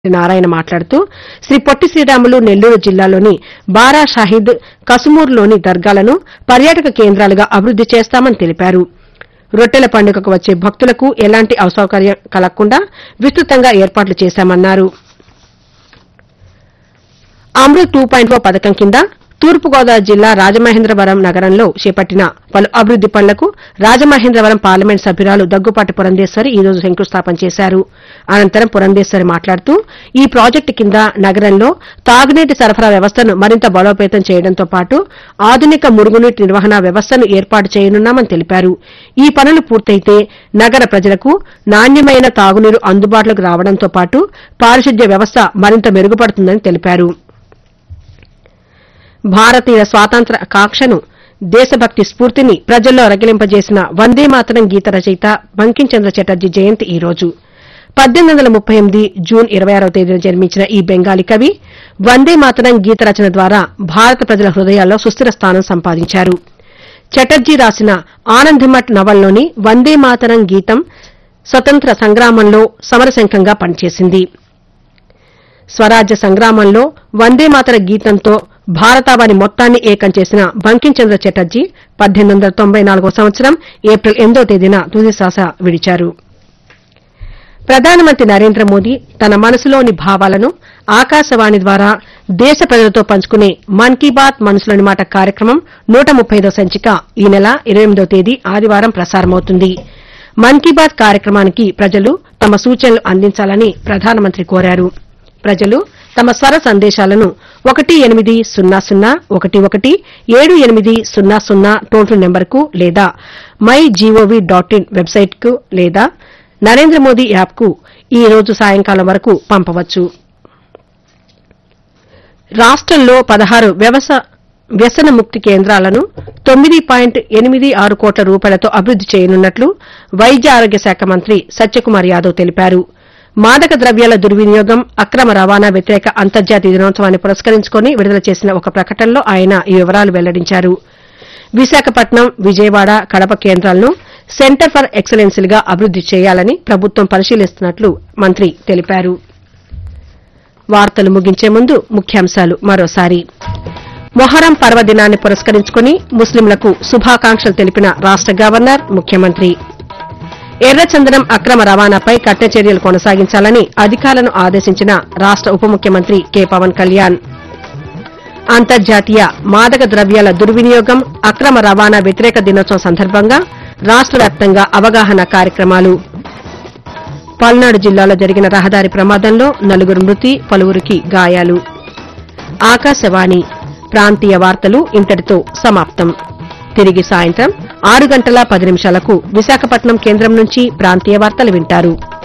నారాయణ మాట్లాడుతూ శ్రీ పొట్టి శ్రీరాములు నెల్లూరు జిల్లాలోని బారా షాహిద్ కసుమూరులోని దర్గాలను పర్యాటక కేంద్రాలుగా అభివృద్ది చేస్తామని తెలిపారు రొట్టెల పండుగకు వచ్చే భక్తులకు ఎలాంటి అసౌకర్యం కలగకుండా విస్తృతంగా ఏర్పాట్లు చేశామన్నారు అమృత్ టూ పాయింట్ పథకం కింద తూర్పుగోదావరి జిల్లా రాజమహేంద్రవరం నగరంలో చేపట్టిన పలు అభివృద్ది పనులకు రాజమహేంద్రవరం పార్లమెంట్ సభ్యురాలు దగ్గుపాటి పురంధేశ్వరి ఈ రోజు శంకుస్థాపన చేశారు అనంతరం పురంధేశ్వరి మాట్లాడుతూ ఈ ప్రాజెక్టు కింద నగరంలో తాగునీటి సరఫరా వ్యవస్థను మరింత బలోపేతం చేయడంతో పాటు ఆధునిక మురుగునీటి నిర్వహణ వ్యవస్థను ఏర్పాటు చేయనున్నామని తెలిపారు ఈ పనులు పూర్తయితే నగర ప్రజలకు నాణ్యమైన తాగునీరు అందుబాటులోకి రావడంతో పాటు పారిశుద్ధ్య వ్యవస్థ మరింత మెరుగుపడుతుందని తెలిపారు భారతీయ స్వాతంత్ర కాంక్షను దేశభక్తి స్ఫూర్తిని ప్రజల్లో రగిలింపజేసిన వందే మాతరం గీత రచయిత బంకించంద్ర చటర్జీ జయంతి ఈ రోజు పద్దెనిమిది వందల ముప్పై ఎనిమిది జూన్ ఇరవై ఆరవ తేదీన జన్మించిన ఈ బెంగాలీ కవి వందే మాతరం గీత రచన ద్వారా భారత ప్రజల హృదయాల్లో సుస్థిర స్థానం సంపాదించారు చటర్జీ రాసిన ఆనందమఠ్ నవల్లోని వందే మాతరం గీతం స్వతంత్ర సంగ్రామంలో సమరశంఖంగా పనిచేసింది స్వరాజ్య సంగ్రామంలో వందే మాతర గీతంతో భారతావని మొత్తాన్ని ఏకం చేసిన బంకించంద్ర చటర్జీ పద్దెనిమిది వందల తొంభై నాలుగో సంవత్సరం ఏప్రిల్ ఎనిమిదో తేదీన తుది శ్వాస విడిచారు ప్రధానమంత్రి నరేంద్ర మోదీ తన మనసులోని భావాలను ఆకాశవాణి ద్వారా దేశ ప్రజలతో పంచుకునే మన్ కీ బాత్ మనసులోని మాట కార్యక్రమం నూట ముప్పైదో సంచిక ఈ నెల ఇరవై ఎనిమిదో తేదీ ఆదివారం ప్రసారమవుతుంది మన్ కీ బాత్ కార్యక్రమానికి ప్రజలు తమ సూచనలు అందించాలని ప్రధానమంత్రి కోరారు ప్రజలు తమ స్వర సందేశాలను ఒకటి ఎనిమిది సున్నా సున్నా ఒకటి ఒకటి ఏడు ఎనిమిది సున్నా సున్నా టోల్ ఫ్రీ నెంబర్కు లేదా మై జీఓవీ డాట్ ఇన్ వెబ్సైట్కు లేదా నరేంద్ర మోదీ యాప్కు ఈ రోజు సాయంకాలం వరకు పంపవచ్చు రాష్టంలో పదహారు వ్యవస వ్యసన ముక్తి కేంద్రాలను తొమ్మిది పాయింట్ ఎనిమిది ఆరు కోట్ల రూపాయలతో అభివృద్ది చేయనున్నట్లు వైద్య ఆరోగ్య శాఖ మంత్రి సత్యకుమార్ యాదవ్ తెలిపారు మాదక ద్రవ్యాల దుర్వినియోగం అక్రమ రవాణా వ్యతిరేక అంతర్జాతీయ దినోత్సవాన్ని పురస్కరించుకుని విడుదల చేసిన ఒక ప్రకటనలో ఆయన ఈ వివరాలు వెల్లడించారు విశాఖపట్నం విజయవాడ కడప కేంద్రాలను సెంటర్ ఫర్ ఎక్సలెన్సీలుగా అభివృద్ది చేయాలని ప్రభుత్వం పరిశీలిస్తున్నట్లు మంత్రి తెలిపారు వార్తలు ముగించే ముందు ముఖ్యాంశాలు మరోసారి మొహరం పర్వదినాన్ని పురస్కరించుకుని ముస్లింలకు శుభాకాంక్షలు తెలిపిన రాష్ట గవర్నర్ ముఖ్యమంత్రి ఎర్రచందనం అక్రమ రవాణాపై కఠిన చర్యలు కొనసాగించాలని అధికారులను ఆదేశించిన రాష్ట ఉప ముఖ్యమంత్రి కె పవన్ కళ్యాణ్ అంతర్జాతీయ మాదక ద్రవ్యాల దుర్వినియోగం అక్రమ రవాణా వ్యతిరేక దినోత్సవం సందర్భంగా రాష్ట వ్యాప్తంగా అవగాహన కార్యక్రమాలు పల్నాడు జిల్లాలో జరిగిన రహదారి ప్రమాదంలో నలుగురు మృతి పలువురికి గాయాలు ఆకాశవాణి ప్రాంతీయ వార్తలు ఇంతటితో సమాప్తం తిరిగి సాయంత్రం ఆరు గంటల పది నిమిషాలకు విశాఖపట్నం కేంద్రం నుంచి ప్రాంతీయ వార్తలు వింటారు